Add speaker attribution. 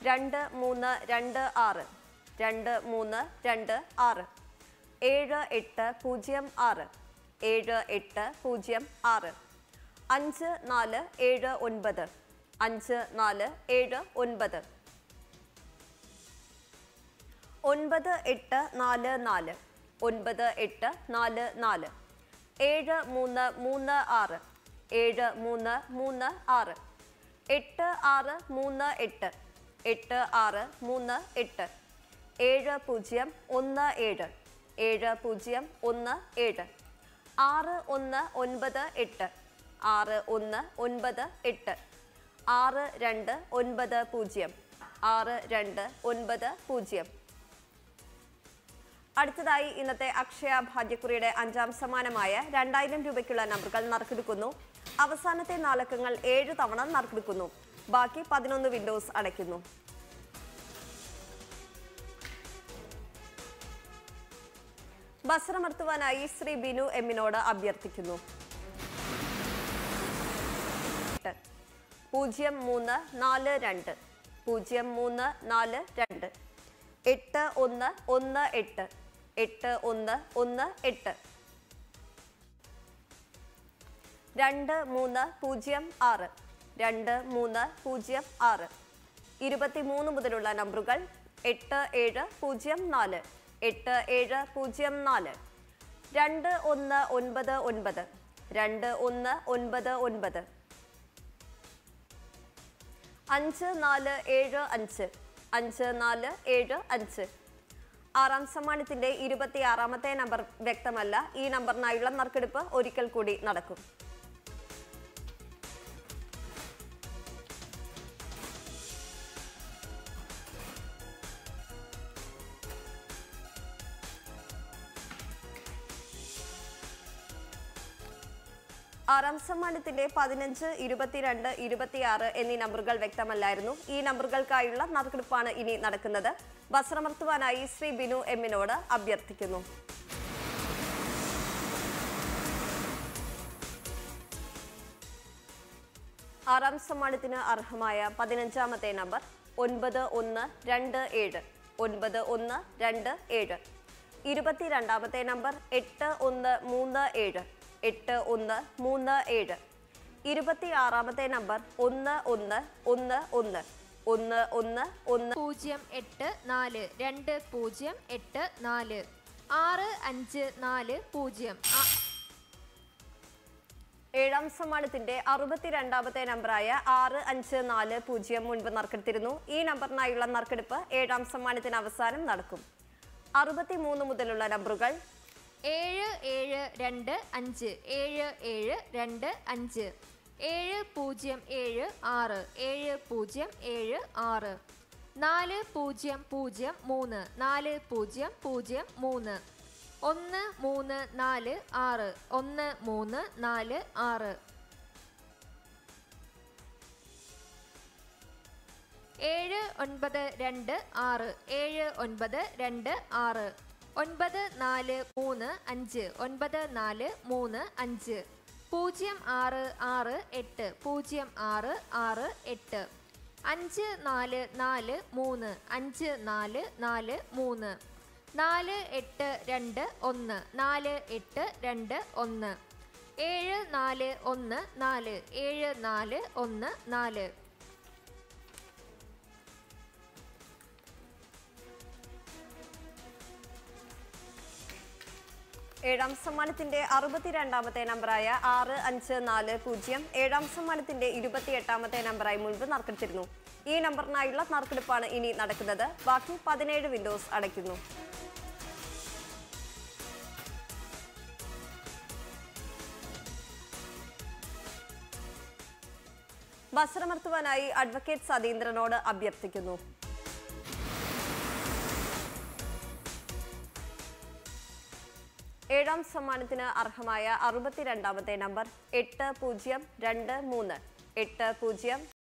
Speaker 1: രണ്ട് മൂന്ന് രണ്ട് ആറ് രണ്ട് മൂന്ന് രണ്ട് ആറ് ഏഴ് എട്ട് പൂജ്യം ആറ് ഏഴ് എട്ട് പൂജ്യം ആറ് അഞ്ച് നാല് ഏഴ് ഒൻപത് അഞ്ച് നാല് ഏഴ് ഒൻപത് ഒൻപത് എട്ട് നാല് നാല് ഒൻപത് എട്ട് നാല് നാല് ഏഴ് മൂന്ന് മൂന്ന് ആറ് ഏഴ് മൂന്ന് മൂന്ന് ആറ് എട്ട് ആറ് മൂന്ന് എട്ട് എട്ട് ആറ് മൂന്ന് എട്ട് ഏഴ് പൂജ്യം ഒന്ന് ഏഴ് ഏഴ് പൂജ്യം ഒന്ന് ഏഴ് ആറ് ഒന്ന് ഒൻപത് എട്ട് ആറ് ഒന്ന് ഒൻപത് എട്ട് ആറ് രണ്ട് ഒൻപത് പൂജ്യം ആറ് രണ്ട് ഒൻപത് പൂജ്യം അടുത്തതായി ഇന്നത്തെ അക്ഷയ ഭാഗ്യക്കുറിയുടെ അഞ്ചാം സമ്മാനമായ രണ്ടായിരം രൂപയ്ക്കുള്ള നമ്പറുകൾ നറുക്കെടുക്കുന്നു അവസാനത്തെ നാലക്കങ്ങൾ ഏഴ് തവണ നറുക്കെടുക്കുന്നു ബാക്കി പതിനൊന്ന് വിൻഡോസ് അടയ്ക്കുന്നു ബസ്രമർത്തുവാനായി ശ്രീ ബിനു എമ്മിനോട് അഭ്യർത്ഥിക്കുന്നു എട്ട്. പൂജ്യം മൂന്ന് നാല് രണ്ട് പൂജ്യം മൂന്ന് നാല് രണ്ട് എട്ട് ഒന്ന് ഒന്ന് എട്ട് എട്ട് ഒന്ന് ഒന്ന് എട്ട് രണ്ട് മൂന്ന് പൂജ്യം ആറ് രണ്ട് മൂന്ന് പൂജ്യം ആറ് ഇരുപത്തിമൂന്ന് മുതലുള്ള നമ്പറുകൾ എട്ട് ഏഴ് പൂജ്യം നാല് എട്ട് ഏഴ് പൂജ്യം നാല് രണ്ട് ഒന്ന് ഒൻപത് ഒൻപത് രണ്ട് ഒന്ന് ഒൻപത് ഒൻപത് അഞ്ച് നാല് ഏഴ് അഞ്ച് അഞ്ച് നാല് ഏഴ് അഞ്ച് ആറാം സമ്മാനത്തിന്റെ ഇരുപത്തിയാറാമത്തെ നമ്പർ വ്യക്തമല്ല ഈ നമ്പറിനായുള്ള നറുക്കെടുപ്പ് ഒരിക്കൽ കൂടി നടക്കും ആറാം സമ്മാനത്തിന്റെ പതിനഞ്ച് ഇരുപത്തിരണ്ട് ഇരുപത്തിയാറ് എന്നീ നമ്പറുകൾ വ്യക്തമല്ലായിരുന്നു ഈ നമ്പറുകൾക്കായുള്ള നറുക്കെടുപ്പാണ് ഇനി നടക്കുന്നത് വസ്ത്രമർത്തുവാനായി ശ്രീ ബിനു എമ്മിനോട് അഭ്യർത്ഥിക്കുന്നു ആറാം സമ്മാനത്തിന് അർഹമായ പതിനഞ്ചാമത്തെ നമ്പർ ഒൻപത് ഒന്ന് രണ്ട് ഏഴ് ഒൻപത് ഒന്ന് രണ്ട് ഏഴ് ഇരുപത്തിരണ്ടാമത്തെ നമ്പർ എട്ട് ഒന്ന് മൂന്ന് ഏഴ് എട്ട് ഒന്ന് മൂന്ന് ഏഴ് ഇരുപത്തിയാറാമത്തെ നമ്പർ ഒന്ന് ഒന്ന് ഒന്ന് ഒന്ന് ഒന്ന് ഒന്ന് ഒന്ന്
Speaker 2: പൂജ്യം എട്ട് നാല് രണ്ട് പൂജ്യം എട്ട് നാല് ആറ് അഞ്ച് നാല് പൂജ്യം ആ-
Speaker 1: ഏഴാം സമ്മാനത്തിന്റെ അറുപത്തിരണ്ടാമത്തെ നമ്പറായ ആറ് അഞ്ച് നാല് പൂജ്യം മുൻപ് നറുക്കെടുത്തിരുന്നു ഈ നമ്പറിനായുള്ള നറുക്കെടുപ്പ് ഏഴാം സമ്മാനത്തിന് അവസാനം നടക്കും അറുപത്തിമൂന്ന് മുതലുള്ള നമ്പറുകൾ
Speaker 2: ഏഴ് ഏഴ് രണ്ട് അഞ്ച് ഏഴ് ഏഴ് രണ്ട് അഞ്ച് ഏഴ് പൂജ്യം ഏഴ് ആറ് ഏഴ് പൂജ്യം ഏഴ് ആറ് നാല് പൂജ്യം പൂജ്യം മൂന്ന് നാല് പൂജ്യം പൂജ്യം മൂന്ന് ഒന്ന് മൂന്ന് നാല് ആറ് ഒന്ന് മൂന്ന് നാല് ആറ് ഏഴ് ഒൻപത് രണ്ട് ആറ് ഏഴ് ഒൻപത് രണ്ട് ആറ് ഒൻപത് നാല് മൂന്ന് അഞ്ച് ഒൻപത് നാല് മൂന്ന് അഞ്ച് പൂജ്യം ആറ് ആറ് എട്ട് പൂജ്യം ആറ് ആറ് എട്ട് അഞ്ച് നാല് നാല് മൂന്ന് അഞ്ച് നാല് നാല് മൂന്ന് നാല് എട്ട് രണ്ട് ഒന്ന് നാല് എട്ട് രണ്ട് ഒന്ന് ഏഴ് നാല് ഒന്ന് നാല് ഏഴ് നാല് ഒന്ന് നാല്
Speaker 1: ഏഴാം സമ്മാനത്തിന്റെ അറുപത്തിരണ്ടാമത്തെ നമ്പറായ ആറ് അഞ്ച് നാല് പൂജ്യം ഏഴാം സമ്മാനത്തിന്റെ ഇരുപത്തിയെട്ടാമത്തെ നമ്പറായി മുൻപ് നറുക്കെടുത്തിരുന്നു ഈ നമ്പറിനായുള്ള നറുക്കെടുപ്പാണ് ഇനി നടക്കുന്നത് ബാക്കി പതിനേഴ് വിൻഡോസ് അടയ്ക്കുന്നു വസ്ത്രമർത്തുവാനായി അഡ്വക്കേറ്റ് സതീന്ദ്രനോട് അഭ്യർത്ഥിക്കുന്നു ഏഴാം സമ്മാനത്തിന് അർഹമായ അറുപത്തിരണ്ടാമത്തെ നമ്പർ എട്ട് പൂജ്യം രണ്ട് മൂന്ന് എട്ട് പൂജ്യം